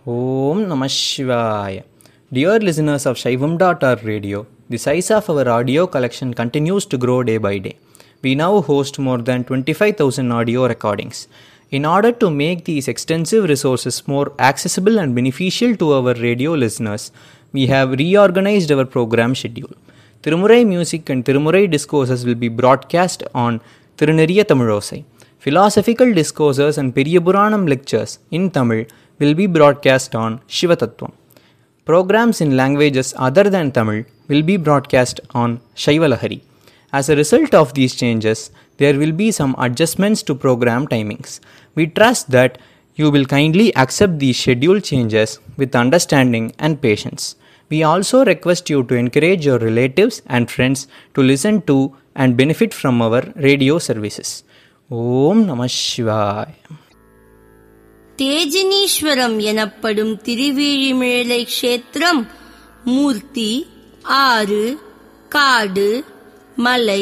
Om Namah Shivaya. Dear listeners of Shaivam.org radio, the size of our audio collection continues to grow day by day. We now host more than 25,000 audio recordings. In order to make these extensive resources more accessible and beneficial to our radio listeners, we have reorganized our program schedule. Tirumurai music and Tirumurai discourses will be broadcast on Tiruneriya Tamilosai. Philosophical discourses and Periyapuranam lectures in Tamil will be broadcast on Shivatattvam. Programs in languages other than Tamil will be broadcast on Shaivalahari. As a result of these changes, there will be some adjustments to program timings. We trust that you will kindly accept these schedule changes with understanding and patience. We also request you to encourage your relatives and friends to listen to and benefit from our radio services. Om Namah Shivaya. தேஜினீஸ்வரம் எனப்படும் திருவிழிமிழலை க்ஷேத்திரம் மூர்த்தி ஆறு காடு மலை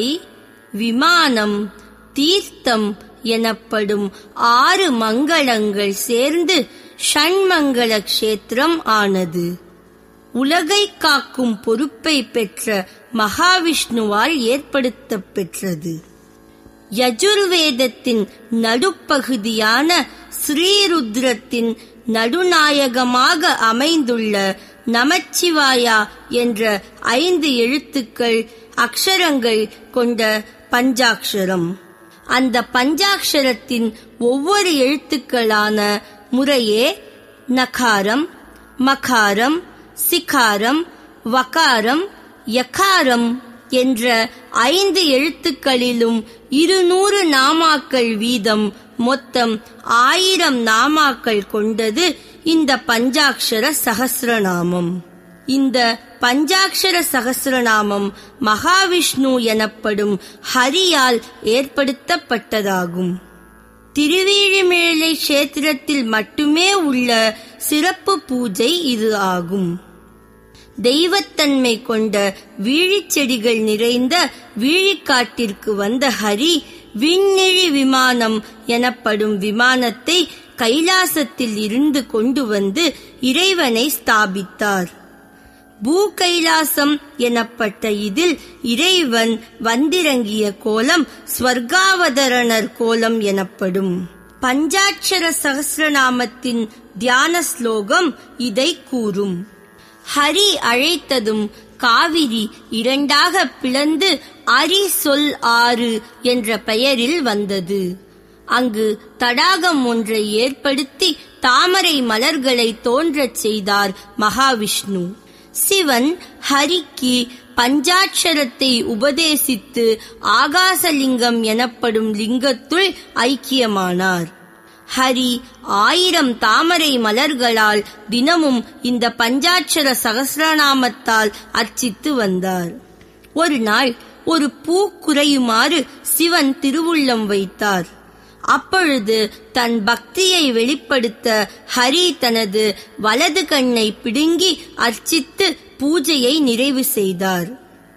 விமானம் தீர்த்தம் எனப்படும் ஆறு மங்களங்கள் சேர்ந்து ஷண்மங்கள க்ஷேத்திரம் ஆனது உலகை காக்கும் பொறுப்பை பெற்ற மகாவிஷ்ணுவால் ஏற்படுத்தப் பெற்றது யஜுர்வேதத்தின் நடுப்பகுதியான ஸ்ரீருத்ரத்தின் நடுநாயகமாக அமைந்துள்ள நமச்சிவாயா என்ற ஐந்து எழுத்துக்கள் அக்ஷரங்கள் கொண்ட பஞ்சாக்ஷரம் அந்த பஞ்சாக்ஷரத்தின் ஒவ்வொரு எழுத்துக்களான முறையே நகாரம் மகாரம் சிகாரம் வகாரம் யகாரம் என்ற ஐந்து எழுத்துக்களிலும் இருநூறு நாமாக்கள் வீதம் மொத்தம் ஆயிரம் நாமாக்கள் கொண்டது இந்த பஞ்சாக்ஷர சகசிரநாமம் இந்த பஞ்சாக்ஷர சகசிரநாமம் மகாவிஷ்ணு எனப்படும் ஹரியால் ஏற்படுத்தப்பட்டதாகும் திருவீழிமிழலை கஷேத்திரத்தில் மட்டுமே உள்ள சிறப்பு பூஜை இது ஆகும் தெய்வத்தன்மை கொண்ட வீழிச்செடிகள் நிறைந்த வீழிக்காட்டிற்கு வந்த ஹரி விண்ணிழி விமானம் எனப்படும் விமானத்தை கைலாசத்தில் இருந்து கொண்டு வந்து இறைவனை ஸ்தாபித்தார் பூ கைலாசம் எனப்பட்ட இதில் இறைவன் வந்திறங்கிய கோலம் ஸ்வர்காவதரணர் கோலம் எனப்படும் பஞ்சாட்சர சகசிரநாமத்தின் தியான ஸ்லோகம் இதை கூறும் ஹரி அழைத்ததும் காவிரி இரண்டாக பிளந்து அரி சொல் ஆறு என்ற பெயரில் வந்தது அங்கு தடாகம் ஒன்றை ஏற்படுத்தி தாமரை மலர்களை தோன்றச் செய்தார் மகாவிஷ்ணு சிவன் ஹரிக்கு பஞ்சாட்சரத்தை உபதேசித்து ஆகாசலிங்கம் எனப்படும் லிங்கத்துள் ஐக்கியமானார் ஹரி ஆயிரம் தாமரை மலர்களால் தினமும் இந்த பஞ்சாட்சர சகசிரநாமத்தால் அர்ச்சித்து வந்தார் ஒரு நாள் ஒரு பூ குறையுமாறு சிவன் திருவுள்ளம் வைத்தார் அப்பொழுது தன் பக்தியை வெளிப்படுத்த ஹரி தனது வலது கண்ணை பிடுங்கி அர்ச்சித்து பூஜையை நிறைவு செய்தார்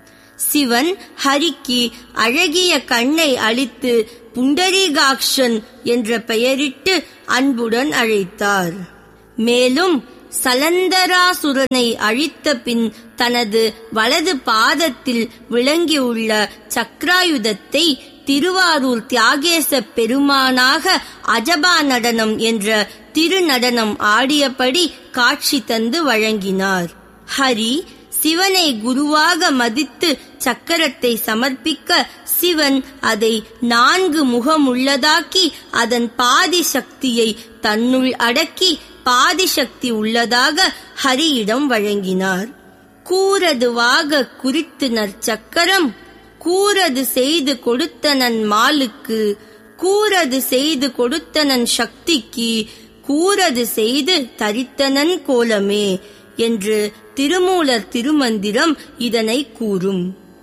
சிவன் ஹரிக்கு அழகிய கண்ணை அளித்து புண்டரீகாக்ஷன் என்ற பெயரிட்டு அன்புடன் அழைத்தார் மேலும் சலந்தராசுரனை அழித்த பின் தனது வலது பாதத்தில் விளங்கியுள்ள சக்ராயுதத்தை திருவாரூர் தியாகேச பெருமானாக அஜபா நடனம் என்ற திருநடனம் ஆடியபடி காட்சி தந்து வழங்கினார் ஹரி சிவனை குருவாக மதித்து சக்கரத்தை சமர்ப்பிக்க சிவன் அதை நான்கு முகமுள்ளதாக்கி அதன் பாதி சக்தியை தன்னுள் அடக்கி பாதி சக்தி உள்ளதாக ஹரியிடம் வழங்கினார் கூறதுவாக குறித்து நற்சக்கரம் கூறது செய்து கொடுத்தனன் மாலுக்கு கூறது செய்து கொடுத்தனன் சக்திக்கு கூறது செய்து தரித்தனன் கோலமே என்று திருமூலர் திருமந்திரம் இதனை கூறும்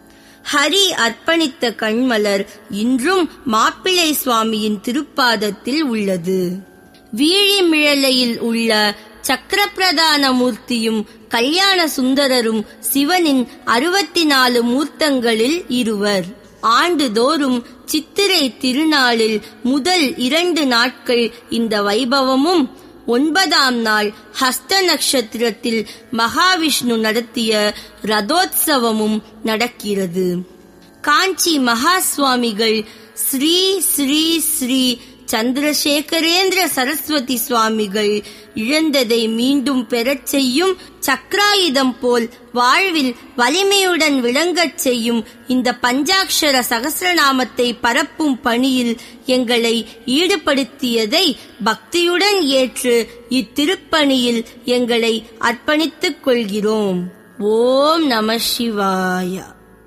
ஹரி அர்ப்பணித்த கண்மலர் இன்றும் மாப்பிள்ளை சுவாமியின் திருப்பாதத்தில் உள்ளது வீழிமிழலையில் உள்ள சக்கரப்பிரதான மூர்த்தியும் கல்யாண சுந்தரரும் சிவனின் அறுபத்தி நாலு மூர்த்தங்களில் இருவர் ஆண்டுதோறும் சித்திரை திருநாளில் முதல் இரண்டு நாட்கள் இந்த வைபவமும் ஒன்பதாம் நாள் ஹஸ்த நட்சத்திரத்தில் மகாவிஷ்ணு நடத்திய ரதோத்சவமும் நடக்கிறது காஞ்சி மகா சுவாமிகள் ஸ்ரீ ஸ்ரீ ஸ்ரீ சந்திரசேகரேந்திர சரஸ்வதி சுவாமிகள் இழந்ததை மீண்டும் பெறச் செய்யும் சக்ராயுதம் போல் வாழ்வில் வலிமையுடன் விளங்கச் செய்யும் இந்த பஞ்சாக்ஷர சகசிரநாமத்தை பரப்பும் பணியில் எங்களை ஈடுபடுத்தியதை பக்தியுடன் ஏற்று இத்திருப்பணியில் எங்களை அர்ப்பணித்துக் கொள்கிறோம் ஓம் நம சிவாய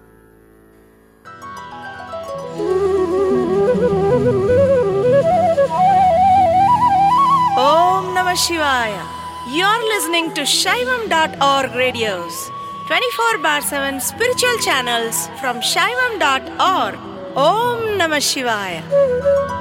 Om Namah Shivaya. You're listening to Shaivam.org radios, 24 bar 7 spiritual channels from Shaivam.org. Om Namah Shivaya.